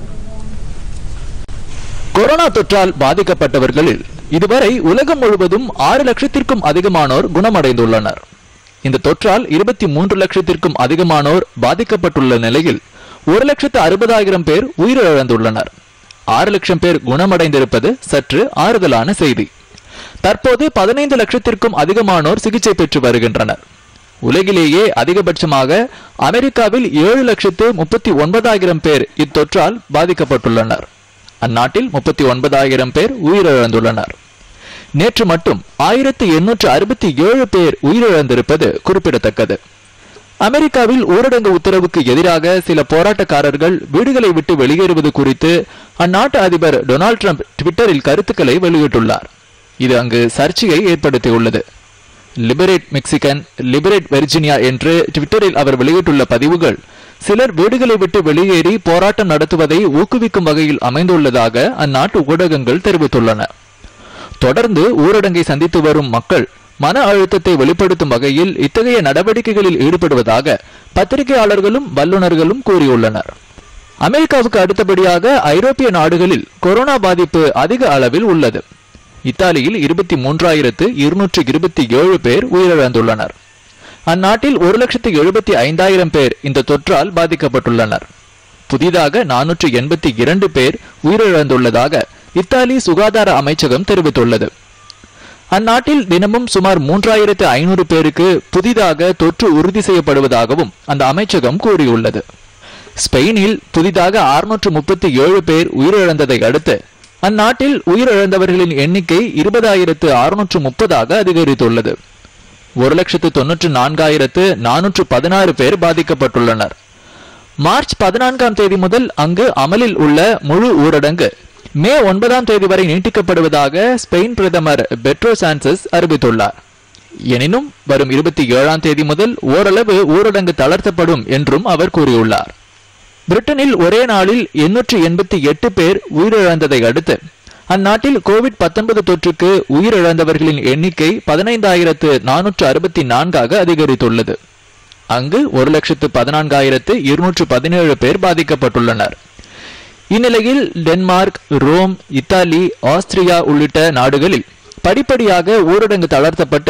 கொரோனா தொற்றால் பாதிக்கப்பட்டவர்களில் இதுவரை உலகம் முழுவதும் ஆறு லட்சத்திற்கும் அதிகமானோர் குணமடைந்துள்ளனர் இந்த தொற்றால் இருபத்தி மூன்று லட்சத்திற்கும் அதிகமானோர் பாதிக்கப்பட்டுள்ள நிலையில் ஒரு லட்சத்து அறுபதாயிரம் பேர் உயிரிழந்துள்ளனர் ஆறு லட்சம் பேர் குணமடைந்திருப்பது சற்று ஆறுதலான செய்தி தற்போது பதினைந்து லட்சத்திற்கும் அதிகமானோர் சிகிச்சை பெற்று வருகின்றனர் உலகிலேயே அதிகபட்சமாக அமெரிக்காவில் ஏழு லட்சத்து முப்பத்தி ஒன்பதாயிரம் பேர் இத்தொற்றால் பாதிக்கப்பட்டுள்ளனர் அந்நாட்டில் முப்பத்தி ஒன்பதாயிரம் பேர் உயிரிழந்துள்ளனர் நேற்று மட்டும் ஆயிரத்து எண்ணூற்று அறுபத்தி ஏழு பேர் உயிரிழந்திருப்பது குறிப்பிடத்தக்கது அமெரிக்காவில் ஊரடங்கு உத்தரவுக்கு எதிராக சில போராட்டக்காரர்கள் வீடுகளை விட்டு வெளியேறுவது குறித்து அந்நாட்டு அதிபர் டொனால்ட் ட்ரம்ப் ட்விட்டரில் கருத்துக்களை வெளியிட்டுள்ளார் இது அங்கு சர்ச்சையை ஏற்படுத்தியுள்ளது லிபரேட் மெக்சிகன் லிபரேட் வெர்ஜினியா என்று ட்விட்டரில் அவர் வெளியிட்டுள்ள பதிவுகள் சிலர் வீடுகளை விட்டு வெளியேறி போராட்டம் நடத்துவதை ஊக்குவிக்கும் வகையில் அமைந்துள்ளதாக அந்நாட்டு ஊடகங்கள் தெரிவித்துள்ளன தொடர்ந்து ஊரடங்கை சந்தித்து வரும் மக்கள் மன அழுத்தத்தை வெளிப்படுத்தும் வகையில் இத்தகைய நடவடிக்கைகளில் ஈடுபடுவதாக பத்திரிகையாளர்களும் வல்லுநர்களும் கூறியுள்ளனர் அமெரிக்காவுக்கு அடுத்தபடியாக ஐரோப்பிய நாடுகளில் கொரோனா பாதிப்பு அதிக அளவில் உள்ளது இத்தாலியில் இருபத்தி மூன்றாயிரத்து இருநூற்று இருபத்தி ஏழு பேர் உயிரிழந்துள்ளனர் அந்நாட்டில் ஒரு லட்சத்து எழுபத்தி ஐந்தாயிரம் பேர் இந்த தொற்றால் பாதிக்கப்பட்டுள்ளனர் புதிதாக நானூற்று எண்பத்தி இரண்டு பேர் உயிரிழந்துள்ளதாக இத்தாலி சுகாதார அமைச்சகம் தெரிவித்துள்ளது அந்நாட்டில் தினமும் சுமார் மூன்றாயிரத்து ஐநூறு பேருக்கு புதிதாக தொற்று உறுதி செய்யப்படுவதாகவும் அந்த அமைச்சகம் கூறியுள்ளது ஸ்பெயினில் புதிதாக அறுநூற்று முப்பத்தி ஏழு பேர் உயிரிழந்ததை அடுத்து அந்நாட்டில் உயிரிழந்தவர்களின் எண்ணிக்கை இருபதாயிரத்து அறுநூற்று முப்பதாக அதிகரித்துள்ளது ஒரு லட்சத்து தொன்னூற்று நான்காயிரத்து நானூற்று பதினாறு பேர் பாதிக்கப்பட்டுள்ளனர் மார்ச் பதினான்காம் தேதி முதல் அங்கு அமலில் உள்ள முழு ஊரடங்கு மே ஒன்பதாம் தேதி வரை நீட்டிக்கப்படுவதாக ஸ்பெயின் பிரதமர் பெட்ரோ சான்சஸ் அறிவித்துள்ளார் எனினும் வரும் இருபத்தி ஏழாம் தேதி முதல் ஓரளவு ஊரடங்கு தளர்த்தப்படும் என்றும் அவர் கூறியுள்ளார் பிரிட்டனில் ஒரே நாளில் எண்ணூற்று எண்பத்தி எட்டு பேர் உயிரிழந்ததை அடுத்து அந்நாட்டில் கோவிட் 19 தொற்றுக்கு உயிரிழந்தவர்களின் எண்ணிக்கை பதினைந்தாயிரத்து நானூற்று அறுபத்தி நான்காக அதிகரித்துள்ளது அங்கு ஒரு லட்சத்து பதினான்காயிரத்து இருநூற்று பதினேழு பேர் பாதிக்கப்பட்டுள்ளனர் இந்நிலையில் டென்மார்க் ரோம் இத்தாலி ஆஸ்திரியா உள்ளிட்ட நாடுகளில் படிப்படியாக ஊரடங்கு தளர்த்தப்பட்டு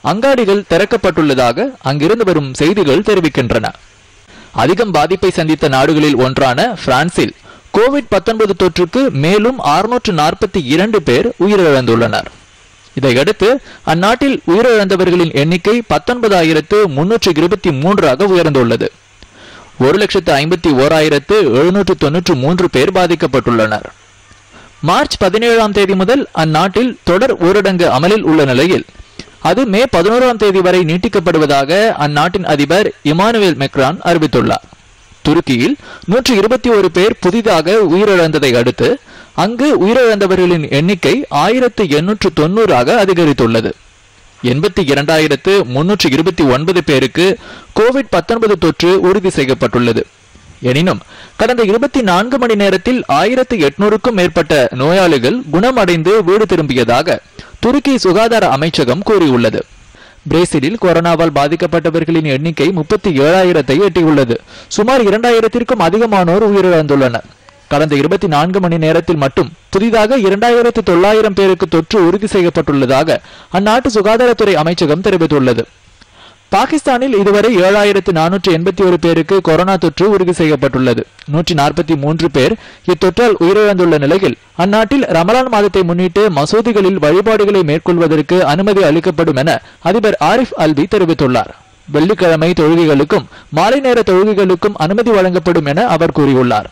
அங்காடிகள் திறக்கப்பட்டுள்ளதாக அங்கிருந்து வரும் செய்திகள் தெரிவிக்கின்றன அதிகம் பாதிப்பை சந்தித்த நாடுகளில் ஒன்றான பிரான்சில் கோவிட் 19 தொற்றுக்கு மேலும் 642 நாற்பத்தி இரண்டு பேர் உயிரிழந்துள்ளனர் இதையடுத்து அந்நாட்டில் உயிரிழந்தவர்களின் எண்ணிக்கை பத்தொன்பதாயிரத்து முன்னூற்று இருபத்தி மூன்றாக உயர்ந்துள்ளது ஒரு லட்சத்து ஐம்பத்தி ஓராயிரத்து எழுநூற்று தொன்னூற்று மூன்று பேர் பாதிக்கப்பட்டுள்ளனர் மார்ச் பதினேழாம் தேதி முதல் அந்நாட்டில் தொடர் ஊரடங்கு அமலில் உள்ள நிலையில் அது மே பதினோராம் தேதி வரை நீட்டிக்கப்படுவதாக அந்நாட்டின் அதிபர் இமானுவேல் மெக்ரான் அறிவித்துள்ளார் துருக்கியில் நூற்று இருபத்தி ஒரு பேர் புதிதாக உயிரிழந்ததை அடுத்து அங்கு உயிரிழந்தவர்களின் எண்ணிக்கை ஆயிரத்து எண்ணூற்று தொண்ணூறாக அதிகரித்துள்ளது எண்பத்தி இரண்டாயிரத்து முன்னூற்று இருபத்தி ஒன்பது பேருக்கு கோவிட் 19 தொற்று உறுதி செய்யப்பட்டுள்ளது எனினும் கடந்த இருபத்தி நான்கு மணி நேரத்தில் ஆயிரத்து எட்நூறுக்கும் மேற்பட்ட நோயாளிகள் குணமடைந்து வீடு திரும்பியதாக துருக்கி சுகாதார அமைச்சகம் கூறியுள்ளது பிரேசிலில் கொரோனாவால் பாதிக்கப்பட்டவர்களின் எண்ணிக்கை முப்பத்தி ஏழாயிரத்தை எட்டியுள்ளது சுமார் இரண்டாயிரத்திற்கும் அதிகமானோர் உயிரிழந்துள்ளனர் கடந்த இருபத்தி நான்கு மணி நேரத்தில் மட்டும் புதிதாக இரண்டாயிரத்து தொள்ளாயிரம் பேருக்கு தொற்று உறுதி செய்யப்பட்டுள்ளதாக அந்நாட்டு சுகாதாரத்துறை அமைச்சகம் தெரிவித்துள்ளது பாகிஸ்தானில் இதுவரை ஏழாயிரத்து நானூற்று எண்பத்தி ஒரு பேருக்கு கொரோனா தொற்று உறுதி செய்யப்பட்டுள்ளது நூற்றி நாற்பத்தி மூன்று பேர் இத்தொற்றால் உயிரிழந்துள்ள நிலையில் அந்நாட்டில் ரமலான் மாதத்தை முன்னிட்டு மசூதிகளில் வழிபாடுகளை மேற்கொள்வதற்கு அனுமதி அளிக்கப்படும் என அதிபர் ஆரிஃப் அல்வி தெரிவித்துள்ளார் வெள்ளிக்கிழமை தொழுகைகளுக்கும் மாலை நேர தொழுகைகளுக்கும் அனுமதி வழங்கப்படும் என அவர் கூறியுள்ளார்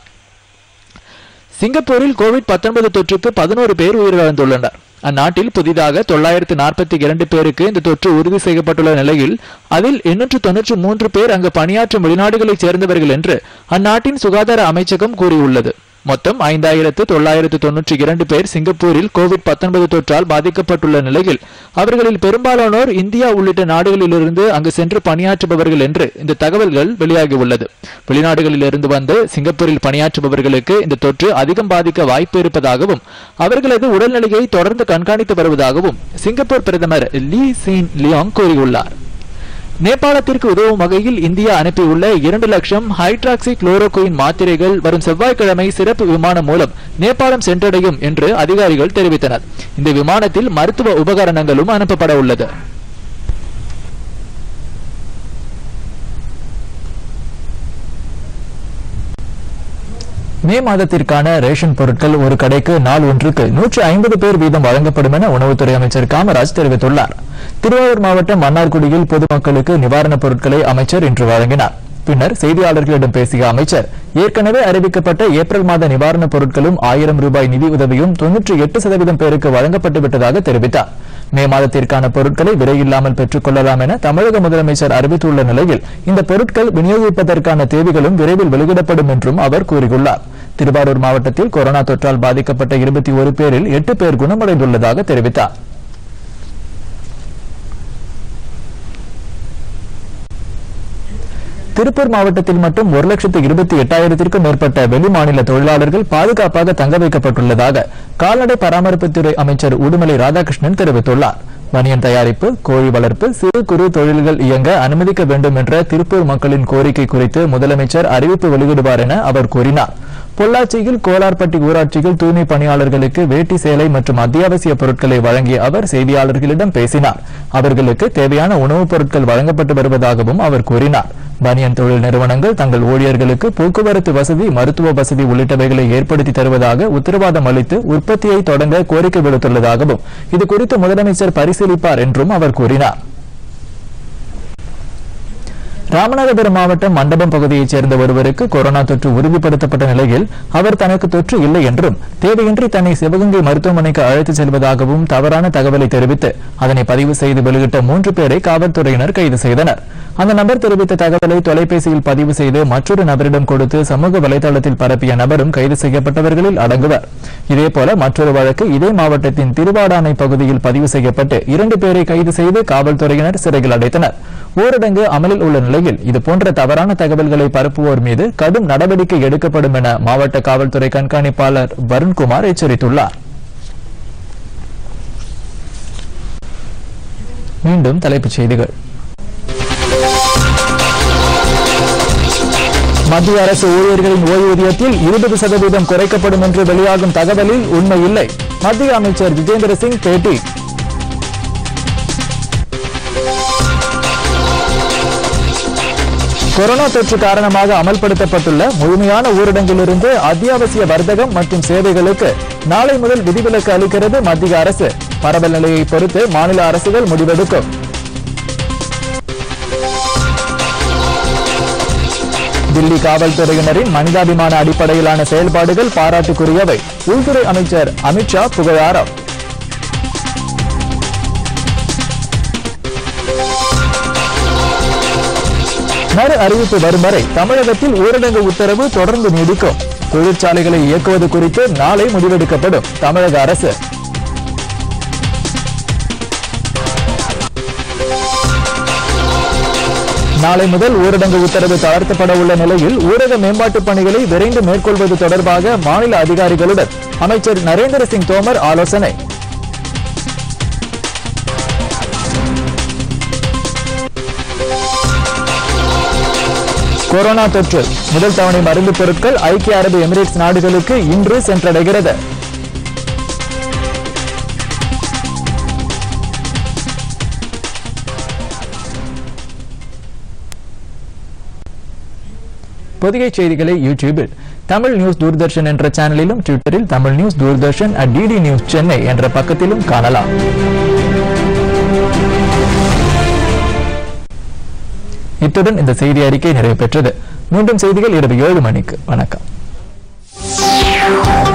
சிங்கப்பூரில் கோவிட் 19 தொற்றுக்கு பதினோரு பேர் உயிரிழந்துள்ளனர் அந்நாட்டில் புதிதாக தொள்ளாயிரத்து நாற்பத்தி இரண்டு பேருக்கு இந்த தொற்று உறுதி செய்யப்பட்டுள்ள நிலையில் அதில் எண்ணூற்று தொன்னூற்று மூன்று பேர் அங்கு பணியாற்றும் வெளிநாடுகளைச் சேர்ந்தவர்கள் என்று அந்நாட்டின் சுகாதார அமைச்சகம் கூறியுள்ளது மொத்தம் ஐந்தாயிரத்து தொள்ளாயிரத்து தொன்னூற்றி இரண்டு பேர் சிங்கப்பூரில் கோவிட் 19 தொற்றால் பாதிக்கப்பட்டுள்ள நிலையில் அவர்களில் பெரும்பாலானோர் இந்தியா உள்ளிட்ட நாடுகளிலிருந்து அங்கு சென்று பணியாற்றுபவர்கள் என்று இந்த தகவல்கள் வெளியாகியுள்ளது வெளிநாடுகளிலிருந்து வந்து சிங்கப்பூரில் பணியாற்றுபவர்களுக்கு இந்த தொற்று அதிகம் பாதிக்க வாய்ப்பு இருப்பதாகவும் அவர்களது உடல்நிலையை தொடர்ந்து கண்காணித்து வருவதாகவும் சிங்கப்பூர் பிரதமர் லீ சீன் லியோங் கூறியுள்ளார் நேபாளத்திற்கு உதவும் வகையில் இந்தியா அனுப்பியுள்ள இரண்டு லட்சம் ஹைட்ராக்சி குளோரோகுயின் மாத்திரைகள் வரும் செவ்வாய்க்கிழமை சிறப்பு விமானம் மூலம் நேபாளம் சென்றடையும் என்று அதிகாரிகள் தெரிவித்தனர் இந்த விமானத்தில் மருத்துவ உபகரணங்களும் அனுப்பப்பட உள்ளது மே மாதத்திற்கான ரேஷன் பொருட்கள் ஒரு கடைக்கு நாள் ஒன்றுக்கு நூற்று ஐம்பது பேர் வீதம் வழங்கப்படும் என உணவுத்துறை அமைச்சர் காமராஜ் தெரிவித்துள்ளார் திருவாரூர் மாவட்டம் மன்னார்குடியில் பொதுமக்களுக்கு நிவாரணப் பொருட்களை அமைச்சர் இன்று வழங்கினார் பின்னர் செய்தியாளர்களிடம் பேசிய அமைச்சர் ஏற்கனவே அறிவிக்கப்பட்ட ஏப்ரல் மாத நிவாரணப் பொருட்களும் ஆயிரம் ரூபாய் நிதி உதவியும் தொன்னூற்றி எட்டு சதவீதம் பேருக்கு வழங்கப்பட்டு விட்டதாக தெரிவித்தார் மே மாதத்திற்கான பொருட்களை விலையில்லாமல் பெற்றுக் கொள்ளலாம் என தமிழக முதலமைச்சர் அறிவித்துள்ள நிலையில் இந்த பொருட்கள் விநியோகிப்பதற்கான தேதிகளும் விரைவில் வெளியிடப்படும் என்றும் அவர் கூறியுள்ளார் திருவாரூர் மாவட்டத்தில் கொரோனா தொற்றால் பாதிக்கப்பட்ட இருபத்தி ஒரு பேரில் எட்டு பேர் குணமடைந்துள்ளதாக தெரிவித்தார் திருப்பூர் மாவட்டத்தில் மட்டும் ஒரு லட்சத்து இருபத்தி எட்டாயிரத்திற்கும் மேற்பட்ட வெளிமாநில தொழிலாளர்கள் பாதுகாப்பாக தங்க வைக்கப்பட்டுள்ளதாக கால்நடை பராமரிப்புத்துறை அமைச்சர் உடுமலை ராதாகிருஷ்ணன் தெரிவித்துள்ளார் பனியன் தயாரிப்பு கோழி வளர்ப்பு சிறு குறு தொழில்கள் இயங்க அனுமதிக்க வேண்டும் என்ற திருப்பூர் மக்களின் கோரிக்கை குறித்து முதலமைச்சர் அறிவிப்பு வெளியிடுவார் என அவர் கூறினார் பொள்ளாச்சியில் கோலார்பட்டி ஊராட்சியில் தூய்மை பணியாளர்களுக்கு வேட்டி சேலை மற்றும் அத்தியாவசிய பொருட்களை வழங்கிய அவர் செய்தியாளர்களிடம் பேசினார் அவர்களுக்கு தேவையான உணவுப் பொருட்கள் வழங்கப்பட்டு வருவதாகவும் அவர் கூறினார் பனியன் தொழில் நிறுவனங்கள் தங்கள் ஊழியர்களுக்கு போக்குவரத்து வசதி மருத்துவ வசதி உள்ளிட்டவைகளை ஏற்படுத்தி தருவதாக உத்தரவாதம் அளித்து உற்பத்தியை தொடங்க கோரிக்கை விடுத்துள்ளதாகவும் இது குறித்து முதலமைச்சர் பரிசீலிப்பார் என்றும் அவர் கூறினார் ராமநாதபுரம் மாவட்டம் மண்டபம் பகுதியைச் சேர்ந்த ஒருவருக்கு கொரோனா தொற்று உறுதிப்படுத்தப்பட்ட நிலையில் அவர் தனக்கு தொற்று இல்லை என்றும் தேவையின்றி தன்னை சிவகங்கை மருத்துவமனைக்கு அழைத்துச் செல்வதாகவும் தவறான தகவலை தெரிவித்து அதனை பதிவு செய்து வெளியிட்ட மூன்று பேரை காவல்துறையினர் கைது செய்தனர் அந்த நபர் தெரிவித்த தகவலை தொலைபேசியில் பதிவு செய்து மற்றொரு நபரிடம் கொடுத்து சமூக வலைதளத்தில் பரப்பிய நபரும் கைது செய்யப்பட்டவர்களில் அடங்குவர் இதேபோல மற்றொரு வழக்கு இதே மாவட்டத்தின் திருவாடானை பகுதியில் பதிவு செய்யப்பட்டு இரண்டு பேரை கைது செய்து காவல்துறையினர் சிறையில் அடைத்தனர் ஊரடங்கு அமலில் உள்ள நிலையில் இதுபோன்ற தவறான தகவல்களை பரப்புவோர் மீது கடும் நடவடிக்கை எடுக்கப்படும் என மாவட்ட காவல்துறை கண்காணிப்பாளர் வருண்குமார் எச்சரித்துள்ளார் மீண்டும் தலைப்புச் செய்திகள் மத்திய அரசு ஊழியர்களின் ஓய்வூதியத்தில் இருபது சதவீதம் குறைக்கப்படும் என்று வெளியாகும் தகவலில் உண்மை இல்லை மத்திய அமைச்சர் ஜிதேந்திர சிங் பேட்டி கொரோனா தொற்று காரணமாக அமல்படுத்தப்பட்டுள்ள முழுமையான ஊரடங்கிலிருந்து அத்தியாவசிய வர்த்தகம் மற்றும் சேவைகளுக்கு நாளை முதல் விதிவிலக்கு அளிக்கிறது மத்திய அரசு பரவல் நிலையை பொறுத்து மாநில அரசுகள் முடிவெடுக்கும் தில்லி காவல்துறையினரின் மனிதாபிமான அடிப்படையிலான செயல்பாடுகள் பாராட்டுக்குரியவை உள்துறை அமைச்சர் அமித்ஷா புகழாரம் மறு அறிவிப்பு வரும் வரை தமிழகத்தில் ஊரடங்கு உத்தரவு தொடர்ந்து நீடிக்கும் தொழிற்சாலைகளை இயக்குவது குறித்து நாளை முடிவெடுக்கப்படும் தமிழக அரசு நாளை முதல் ஊரடங்கு உத்தரவு தளர்த்தப்பட உள்ள நிலையில் ஊரக மேம்பாட்டுப் பணிகளை விரைந்து மேற்கொள்வது தொடர்பாக மாநில அதிகாரிகளுடன் அமைச்சர் நரேந்திர சிங் தோமர் ஆலோசனை கொரோனா தொற்று முதல் தவணை மருந்து பொருட்கள் ஐக்கிய அரபு எமிரேட்ஸ் நாடுகளுக்கு இன்று சென்றடைகிறது பொதிகை செய்திகளை யூடியூபில் தமிழ் நியூஸ் தூர்தர்ஷன் என்ற சேனலிலும் ட்விட்டரில் Tamil news Doordarshan at DD news Chennai என்ற பக்கத்திலும் காணலாம் இத்துடன் இந்த செய்தி அறிக்கை நிறைவு பெற்றது மீண்டும் செய்திகள் இரவு ஏழு மணிக்கு வணக்கம்